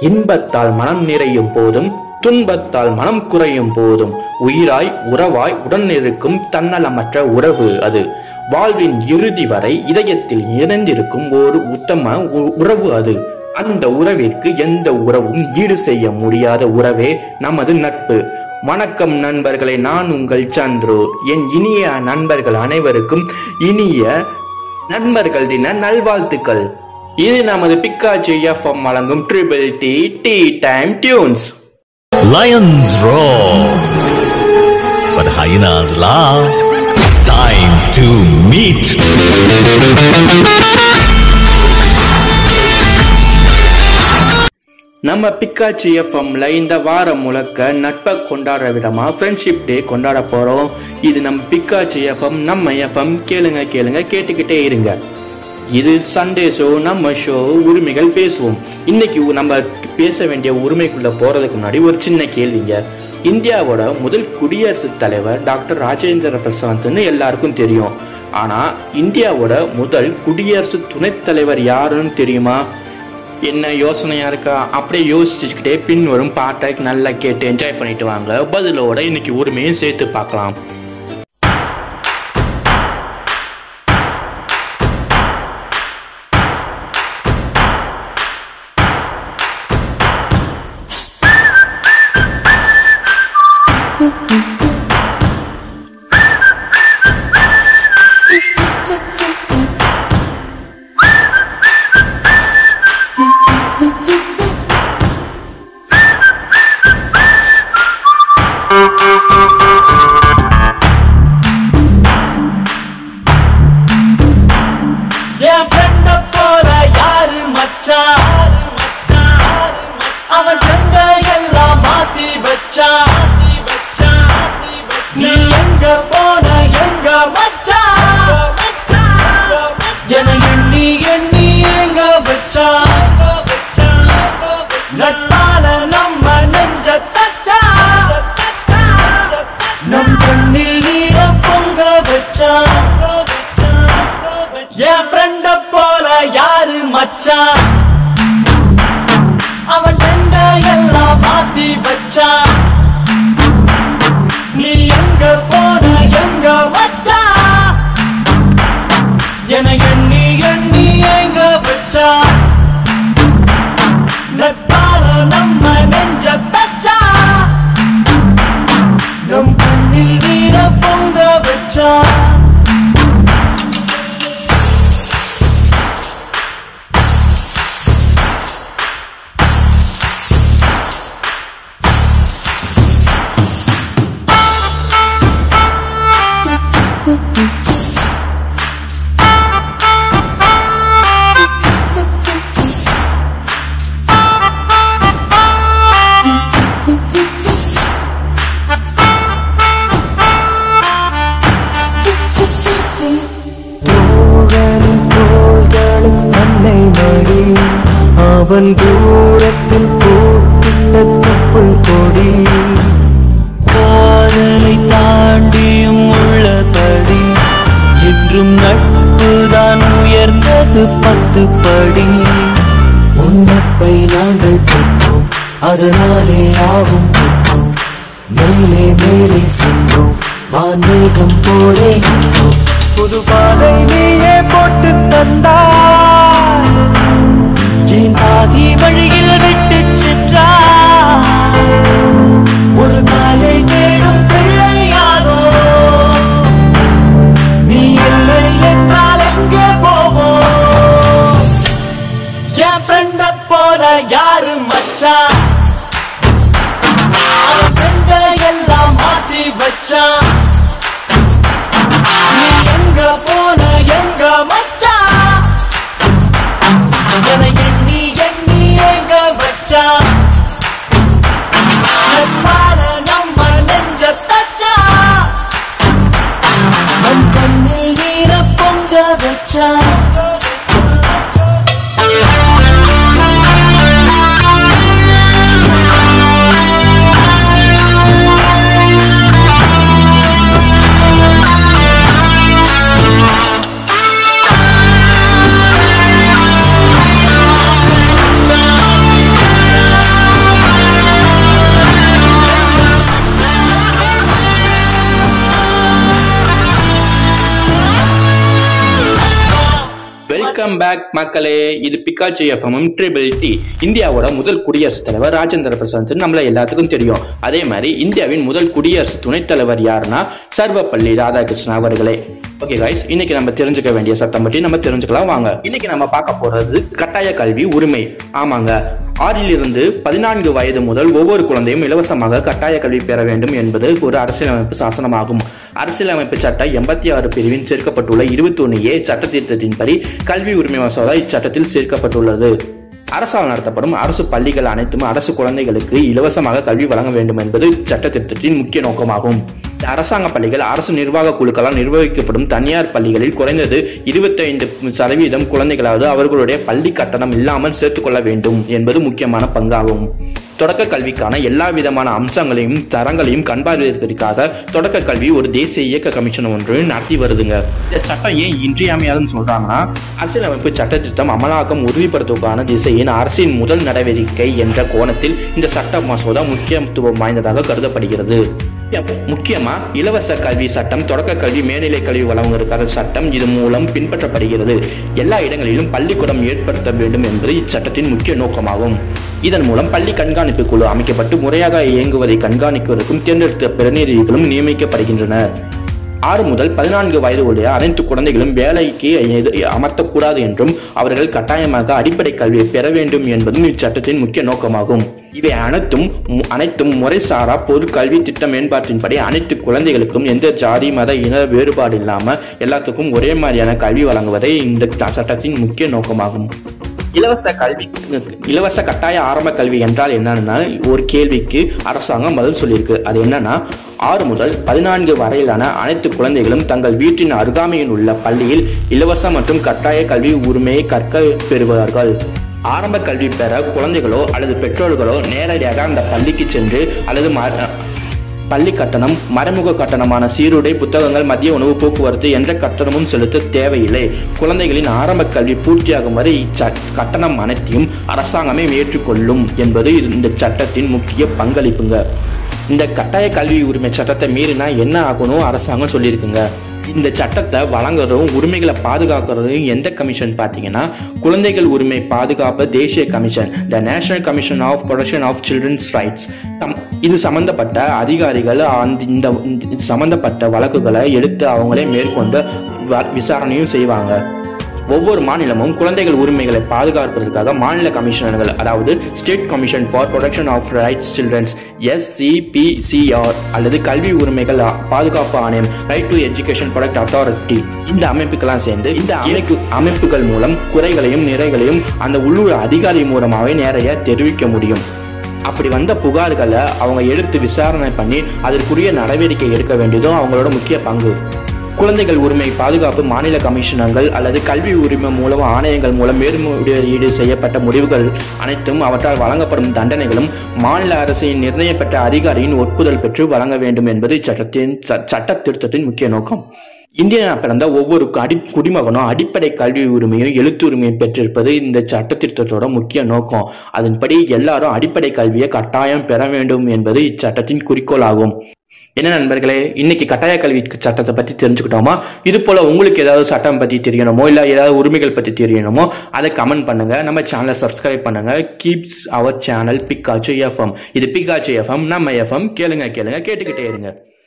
இன்பத்தால் மனம் நிறையும் போதும் துன்பத்தால் மனம் குறையும் போதும் உயிராய் உறவாய் உடன் இருக்கும் தன்னலமற்ற உறவு அது வாழ்வின் இறுதி வரை இதயத்தில் இணைந்திருக்கும் ஒரு உத்தம உ- உறவு அது அந்த உறவிற்கு எந்த உறவும் ஈடு செய்ய முடியாத உறவே நமது நட்பு வணக்கம் நண்பர்களே நான் உங்கள் சந்துரு என் இனிய நண்பர்கள் அனைவருக்கும் இனிய நண்பர்கள் தின நல்வாழ்த்துக்கள் இது நமது பிக்காச்சி எஃப்எம் வழங்கும் triple D D time tunes Lions roar, but hyenas laugh. Time to meet. நம்ம பிக்காச்சி எஃப்எம்ல இந்த வாரம் முழுக்க நட்பை கொண்டாடுற விதமா ஃப்ரெண்ட்ஷிப் டே கொண்டாட போறோம் இது நம்ம பிக்காச்சி எஃப்எம் நம்ம எஃப்எம் கேளுங்க கேளுங்க கேட்டுக்கிட்டே இருங்க இது சண்டே ஷோ நம்ம ஷோ உரிமைகள் பேசுவோம் இன்னைக்கு நம்ம பேச வேண்டிய உரிமைக்குள்ள போறதுக்கு முன்னாடி ஒரு சின்ன கேள்விங்க இந்தியாவோட முதல் குடியரசுத் தலைவர் டாக்டர் ராஜேந்திர பிரசாத்னு எல்லாருக்கும் தெரியும் ஆனா இந்தியாவோட முதல் குடியரசு துணைத் தலைவர் யாருன்னு தெரியுமா என்ன யோசனையா இருக்கா அப்படியே யோசிச்சுக்கிட்டே பின் வரும் பாட்டை நல்லா கேட்டு என்ஜாய் பண்ணிட்டு வாங்க பதிலோட இன்னைக்கு உரிமையும் சேர்த்து பார்க்கலாம் என் ஃப்ரெண்ட போல யாரு மச்சான் அவன் ட்ரெண்ட எல்லாம் மாத்தி வச்சான் நீ எங்க போன எங்க மச்சான் என எண்ணி எண்ணி எங்க வச்சான் நட்பால நம்ம நெஞ்ச தச்சான் நம் கண்ணில் நீர பொங்க வச்சான் என் ஃப்ரெண்ட போல யாரு மச்சான் அவன் ரெண்ட எல்லாம் மாத்தி வச்சான் நீ எங்க போன எங்க மச்சான் என எண்ணி எண்ணி எங்க வச்சான் நட்பால நம்ம நெஞ்ச தச்சா நம் கண்ணில் நீர பொங்க வச்சான் தோழனின் தோள்களும் அன்னை மடி அவன் தூரத்தில் பூத்திட்ட தொப்புள் கொடி காதலை தாண்டியும் உள்ளபடி என்றும் நட்புதான் உயர்ந்தது பத்து படி உன்னப்பை நாங்கள் பெற்றோம் அதனாலே ஆவும் பெற்றோம் மேலே மேலே சென்றோம் வான்மேகம் போலே நின்றோம் புது பாதை நீயே போட்டு தந்தாய் என் பாதி வழியில் விட்டு சென்றாய் ஒரு தாயை தேடும் பிள்ளையாரோ நீ இல்லை என்றால் எங்கே போவோம் என் ஃப்ரெண்ட போல யாரு மச்சான் அவன் ஃப்ரெண்ட எல்லாம் மாத்தி வச்சான் நீ எங்க போன எங்க மச்சான் வெல்கம் பேக் மக்களே இது பிக்காச்சி எஃப்எம் ட்ரிபிள் டி இந்தியாவோட முதல் குடியரசுத் தலைவர் ராஜேந்திர பிரசாத் நம்மள எல்லாத்துக்கும் தெரியும் அதே மாதிரி இந்தியாவின் முதல் குடியரசு துணைத் தலைவர் யாருன்னா சர்வப்பள்ளி ராதாகிருஷ்ணன் அவர்களே ஓகே கைஸ் இன்னைக்கு நம்ம தெரிஞ்சுக்க வேண்டிய சட்டம் பற்றி நம்ம தெரிஞ்சுக்கலாம் வாங்க இன்னைக்கு நம்ம பார்க்க போறது கட்டாய கல்வி உரிமை ஆமாங்க ஆறிலிருந்து பதினான்கு வயது முதல் ஒவ்வொரு குழந்தையும் இலவசமாக கட்டாய கல்வி பெற வேண்டும் என்பது ஒரு அரசியலமைப்பு சாசனமாகும் அரசியலமைப்பு சட்டம் எண்பத்தி ஆறு பிரிவின் சேர்க்கப்பட்டுள்ள இருபத்தி ஒன்று ஏ சட்ட திருத்தத்தின்படி கல்வி உரிமை மசோதா இச்சட்டத்தில் சேர்க்கப்பட்டுள்ளது அரசால் நடத்தப்படும் அரசு பள்ளிகள் அனைத்தும் அரசு குழந்தைகளுக்கு இலவசமாக கல்வி வழங்க வேண்டும் என்பது சட்ட திட்டத்தின் முக்கிய நோக்கமாகும் இந்த அரசாங்க பள்ளிகள் அரசு நிர்வாக குழுக்களால் நிர்வகிக்கப்படும் தனியார் பள்ளிகளில் குறைந்தது இருபத்தைந்து சதவீதம் குழந்தைகளாவது அவர்களுடைய பள்ளி கட்டணம் இல்லாமல் சேர்த்துக்கொள்ள வேண்டும் என்பது முக்கியமான பங்காகும் தொடக்க கல்விக்கான எல்லா விதமான அம்சங்களையும் தரங்களையும் கண்பார்வையிற்காக தொடக்க கல்வி ஒரு தேசிய இயக்க கமிஷன் ஒன்று நடத்தி வருதுங்க இந்த சட்டம் ஏன் இன்றியமையாதுன்னு சொல்றாங்கன்னா அரசியலமைப்பு சட்ட திட்டம் அமலாக்கம் உறுதிப்படுத்துவதற்கான திசையின் அரசின் முதல் நடவடிக்கை என்ற கோணத்தில் இந்த சட்ட மசோதா முக்கியத்துவம் வாய்ந்ததாக கருதப்படுகிறது முக்கியமா இலவச கல்வி சட்டம் தொடக்க கல்வி மேல்நிலை கல்வி வழங்குவதற்கான சட்டம் இது மூலம் பின்பற்றப்படுகிறது எல்லா இடங்களிலும் பள்ளிக்கூடம் ஏற்படுத்த வேண்டும் என்பது இச்சட்டத்தின் முக்கிய நோக்கமாகும் இதன் மூலம் பள்ளி கண்காணிப்பு குழு அமைக்கப்பட்டு முறையாக இயங்குவதை கண்காணிப்பதற்கும் தேர்ந்தெடுத்த பிரதிநிதிகளும் நியமிக்கப்படுகின்றனர் ஆறு முதல் பதினான்கு வயது உடைய அனைத்து குழந்தைகளும் வேலைக்கு எது- அமர்த்தக்கூடாது என்றும் அவர்கள் கட்டாயமாக அடிப்படை கல்வியை பெற வேண்டும் என்பதும் இச்சட்டத்தின் முக்கிய நோக்கமாகும் இவை அனைத்தும் மு- அனைத்தும் முறைசாரா பொது கல்வி திட்ட மேம்பாட்டின்படி அனைத்து குழந்தைகளுக்கும் எந்த ஜாதி மத இன வேறுபாடு இல்லாம எல்லாத்துக்கும் ஒரே மாதிரியான கல்வி வழங்குவதே இந்த த- சட்டத்தின் முக்கிய நோக்கமாகும் இலவச கல்வி இலவச கட்டாய ஆரம்ப கல்வி என்றால் என்னன்னா ஒரு கேள்விக்கு அரசாங்கம் பதில் சொல்லியிருக்கு அது என்னன்னா ஆறு முதல் பதினான்கு வரையிலான அனைத்து குழந்தைகளும் தங்கள் வீட்டின் அருகாமையில் உள்ள பள்ளியில் இலவச மற்றும் கட்டாய கல்வி உரிமையை கற்க பெறுவார்கள் ஆரம்ப கல்வி பெற குழந்தைகளோ அல்லது பெற்றோர்களோ நேரடியாக அந்த பள்ளிக்கு சென்று அல்லது ம- பள்ளி கட்டணம் மறைமுக கட்டணமான சீருடை புத்தகங்கள் மதிய உணவு போக்குவரத்து என்ற கட்டணமும் செலுத்த தேவையில்லை குழந்தைகளின் ஆரம்ப கல்வி பூர்த்தியாகும் வரை இச்ச கட்டணம் அனைத்தையும் அரசாங்கமே ஏற்றுக்கொள்ளும் என்பது இந்த சட்டத்தின் முக்கிய பங்களிப்புங்க இந்த கட்டாய கல்வி உரிமை சட்டத்தை மீறினா என்ன ஆகணும் அரசாங்கம் சொல்லியிருக்குங்க இந்த சட்டத்தை வழங்குறதும் உரிமைகளை பாதுகாக்கிறதும் எந்த கமிஷன் பார்த்தீங்கன்னா குழந்தைகள் உரிமை பாதுகாப்பு தேசிய commission the national commission of protection of children's rights இது சம்பந்தப்பட்ட அதிகாரிகள் அந்த இந்த இந்த சம்பந்தப்பட்ட வழக்குகளை எடுத்து அவங்களே மேற்கொண்டு வ- விசாரணையும் செய்வாங்க ஒவ்வொரு மாநிலமும் குழந்தைகள் உரிமைகளை பாதுகாப்பதற்காக மாநில கமிஷனர்கள் அதாவது state commission for protection of rights children's SCPCR அல்லது கல்வி உரிமைகள் ஆ- பாதுகாப்பு ஆணையம் right to education protect authority இந்த அமைப்புக்கெல்லாம் சேர்ந்து இந்த அமைப்பு அமைப்புகள் மூலம் குறைகளையும் நிறைகளையும் அந்த உள்ளூர் அதிகாரி மூலமாகவே நேரைய தெரிவிக்க முடியும் அப்படி வந்த புகார்களை அவங்க எடுத்து விசாரணை பண்ணி அதற்குரிய நடவடிக்கை எடுக்க வேண்டியதும் அவங்களோட முக்கிய பங்கு குழந்தைகள் உரிமை பாதுகாப்பு மாநில கமிஷனர்கள் அல்லது கல்வி உரிமை மூலம் ஆணையங்கள் மூலம் மேல்முறையீடு செய்யப்பட்ட முடிவுகள் அனைத்தும் அவற்றால் வழங்கப்படும் தண்டனைகளும் மாநில அரசின் நிர்ணயப்பட்ட அதிகாரியின் ஒப்புதல் பெற்று வழங்க வேண்டும் என்பது இச்சட்டத்தின் ச- சட்ட திருத்தத்தின் முக்கிய நோக்கம் இந்தியனா பிறந்த ஒவ்வொரு அடி குடிமகனும் அடிப்படை கல்வி உரிமையும் எழுத்து உரிமையும் பெற்றிருப்பது இந்த சட்ட திருத்தத்தோட முக்கிய நோக்கம் அதன்படி எல்லாரும் அடிப்படை கல்வியை கட்டாயம் பெற வேண்டும் என்பது இச்சட்டத்தின் குறிக்கோள் ஆகும் என்ன நண்பர்களே இன்னைக்கு கட்டாய கல்வி சட்டத்தை பத்தி தெரிஞ்சுக்கிட்டோமா இது போல உங்களுக்கு ஏதாவது சட்டம் பத்தி தெரியணுமோ இல்ல ஏதாவது உரிமைகள் பத்தி தெரியணுமோ அதை கமெண்ட் பண்ணுங்க நம்ம சேனலை சப்ஸ்கிரைப் பண்ணுங்க keeps our channel Pikachu FM இது பிக்காச்சு எஃப்எம் நம்ம எஃப்எம் கேளுங்க கேளுங்க கேட்டுக்கிட்டே இருங்க